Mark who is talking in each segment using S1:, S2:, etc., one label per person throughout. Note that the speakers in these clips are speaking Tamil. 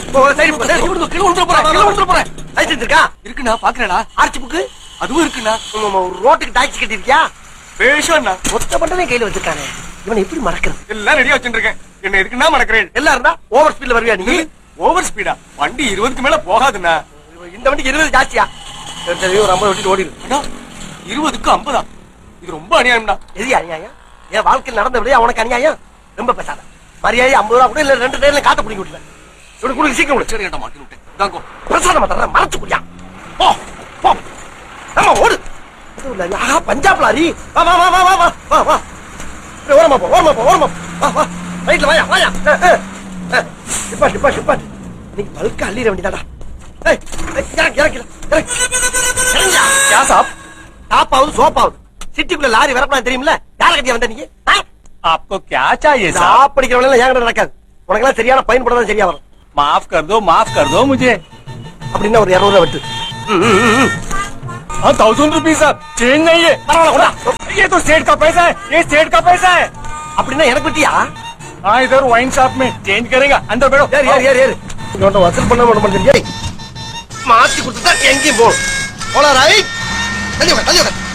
S1: போ, சரி, போ, சரி.
S2: கீழே விழுந்துற போறேன் கீழே விழுந்துற போறேன்
S1: லைசன்ஸ் இருக்கா
S2: இருக்குண்ணா பாக்குறேண்ணா
S1: ஆர்ச்சி புக்கு
S2: அதுவும் இருக்குண்ணா
S1: ரோட்டுக்கு டாக்ஸி கட்டிருக்கியா
S2: பேஷண்ணா
S1: மொத்த பட்டனே கையில வச்சிருக்கானே இவனை எப்படி மறக்கிறது
S2: எல்லாம் ரெடியா வச்சுருக்கேன் என்ன எதுக்குன்னா மறக்கிறேன்
S1: எல்லாம் இருந்தா ஓவர் ஸ்பீட்ல வருவியா நீ
S2: ஓவர் ஸ்பீடா வண்டி இருபதுக்கு மேல போகாதுண்ணா
S1: இந்த வண்டிக்கு இருபது ஜாஸ்தியா சரி, சரி ஒரு ஐம்பது வண்டிட்டு ஓடிடு
S2: அண்ணா இருபதுக்கு ஐம்பதா இது ரொம்ப அநியாயம்டா
S1: எது அநியாயம் என் வாழ்க்கையில் நடந்த விட உனக்கு அநியாயம் ரொம்ப பேசாத மரியாதை ஐம்பது ரூபா கூட இல்ல ரெண்டு டேர்ல காட்ட பிடிக்க விட்டுல இவனுக்கு கொடுக்க சீக்கிரம் விடு
S2: சரி கிட்ட மாட்டி விட்டேன் தாங்கோ
S1: பிரசாதம் தர மறைச்சு குடியா போ போ நம்ம ஓடு அதுவும் இல்ல, ஆஹா பஞ்சாப் லாரி வா வா வா வா வா வா வா வா ஏய், ஓரமா போ ஓரமா போ ஓரமா போ. வா வா ரைட்ல வாயா வாயா டிப்பா டிப்பா டிப்பா நீ பல்க அள்ளிட வேண்டியதாடா ஏய் ஏய், இறங்கு இறங்கு இறங்கு இறங்கியா
S2: யா சாப்
S1: டாப் ஆகுது சோப் ஆகுது சிட்டிக்குள்ள லாரி வரப்படாது தெரியுமில்ல யார கட்டியா வந்த நீங்க ஆ?
S2: आपको क्या चाहिए
S1: சாப் படிக்கிறவங்க எல்லாம் ஏன் நடக்காது உனக்கெல்லாம் சரியான பயன்படுறதா சரியா வரும்
S2: माफ कर दो माफ कर दो मुझे
S1: அப்படின்னா ஒரு இருநூறு ரூபா விட்டு ம், ம், ம், ம்.
S2: हाँ थाउजेंड रुपीज साहब चेंज नहीं है
S1: பரவாயில்ல கொண்டா.
S2: ये तो सेठ का पैसा है ये सेठ का पैसा है
S1: அப்படின்னா எனக்கு விட்டியா
S2: हाँ इधर वाइन शॉप में चेंज करेगा अंदर बैठो
S1: ஏறு ஏறு ஏறு ஏறு இவன்ட்ட வசூல் பண்ண பண்ண மாட்டேன் ஏய் மாத்தி கொடுத்துட்டா எங்கேயும் போகும் போல ரைட் தள்ளி உட்கார் தள்ளி உட்கார்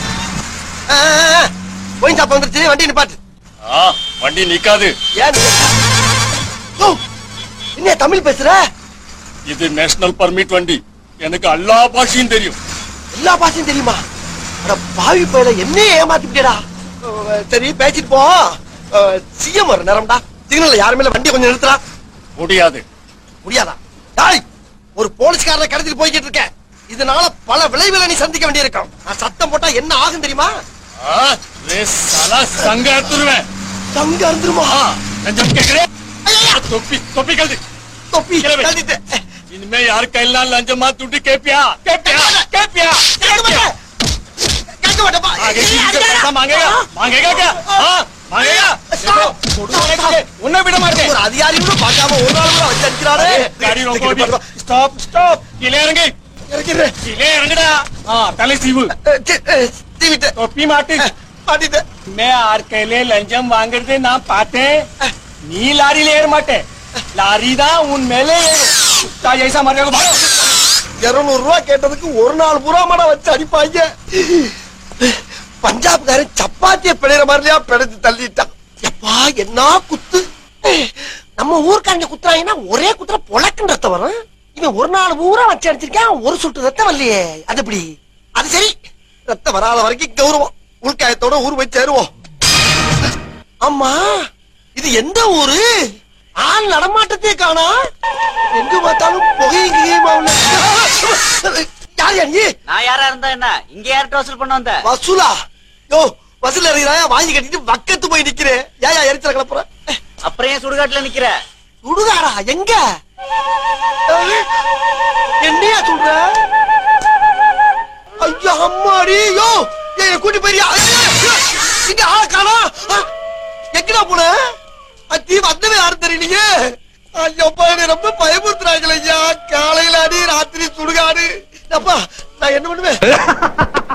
S1: போய் சாப்பா வந்துருச்சு வண்டி நிப்பாட்டு
S2: हाँ வண்டி நிக்காது
S1: ஏன் நீ- ஓ, என்ன தமிழ் பேசுற
S2: இது நேஷனல் பர்மிட் வண்டி எனக்கு எல்லா பாஷையும் தெரியும்
S1: எல்லா பாஷையும் தெரியுமா அட பாவி பையில என்ன ஏமாத்திட்டேடா சரி பேசிட்டு போ சிஎம் வர நேரம்டா சிக்னல்ல யாருமே இல்ல வண்டியை கொஞ்சம் நிறுத்துறா
S2: முடியாது
S1: முடியாதா டாய் ஒரு போலீஸ்காரனை கடத்திட்டு போய்கிட்டு இருக்கேன் இதனால பல விளைவுகளை நீ சந்திக்க வேண்டியிருக்கும் நான் சத்தம் போட்டா என்ன ஆகும் தெரியுமா
S2: हाँ रे साला संग तुरवें
S1: தங்க இருந்துருமா
S2: हाँ लंजम के करे टोपी टोपी कर दे
S1: தொப்பி
S2: கிளம்பு.
S1: கழட்டிட்டேன்.
S2: इनमें यार कैलना लंजमा टूटी के पिया के पिया के पिया
S1: கேட்க மாட்டேன். கேட்க மாட்டேன்ப்பா.
S2: आगे किसी से
S1: ஏய்,
S2: पैसा मांगेगा मांगेगा क्या हाँ मांगेगा
S1: Stop.
S2: छोड़ो नहीं तुझे उन्हें बिना मार के
S1: ஒரு அதிகாரி கூட பார்க்காம ஒரு நாள் கூட வச்சு அடிக்கிறாரு
S2: गाड़ी रोको अभी स्टॉप स्टॉप किले इറങ്ങി
S1: இறக்கிறேன்
S2: किले ഇറങ്ങടാ हाँ तले सीव
S1: தீவிட்டு
S2: टोपी माटी
S1: மாட்டிட்டேன்
S2: मैं आर कैले लंजम वांगड़ते ना पाते नी लारी लेर माटे लारी दा उन मेले कुत्ता जैसा मरने को भागो
S1: இருநூறு ரூபாய் கேட்டதுக்கு ஒரு நாள் பூரா மடம் வச்சு அடிப்பாங்க பஞ்சாப்காரன் சப்பாத்திய பிழைற மாதிரியா பிழைச்சு தள்ளிட்டான் எப்பா என்ன குத்து நம்ம ஊர்க்காரங்க குத்துறாங்கன்னா ஒரே குத்துற பொழக்குன்னு ரத்தம் வரும் இவன் ஒரு நாள் பூரா வச்சு அடிச்சிருக்கான் ஒரு சொட்டு ரத்தம் வரலையே அது எப்படி அது சரி ரத்தம் வராத வரைக்கும் கௌரவம் உள்காயத்தோட ஊர் போய் சேருவோம் ஆமா இது எந்த ஊரு ஆள் நடமாட்டத்தையே காணா எங்க பார்த்தாலும் புகையும் கிளியுமா உள்ள யார் யா நீ
S3: நான் யாரா இருந்தா என்ன இங்க யார்கிட்ட வசூல் பண்ண வந்த
S1: வசூலா யோ வசூல் அறிகிறாயா வாங்கி கட்டிட்டு பக்கத்து போய் நிக்கிறேன் ஏயா எரிச்சல கிளப்புற
S3: அப்புறம் ஏன் சுடுகாட்டுல நிக்கிற
S1: சுடுகாடா எங்க அஹ், என்னையா சொல்ற ஐயா அம்மாடி யோ ஏய் கூட்டி போயிரியா இங்க ஆள காணா எங்கடா போன அத்தி வந்தவே யாரும் தெரியலீங்க ஐயோ பாரு ரொம்ப பயமுறுத்துறாங்களே ஐயா காலையில அடி ராத்திரி சுடுகாடு அப்பா நான் என்ன பண்ணுவேன்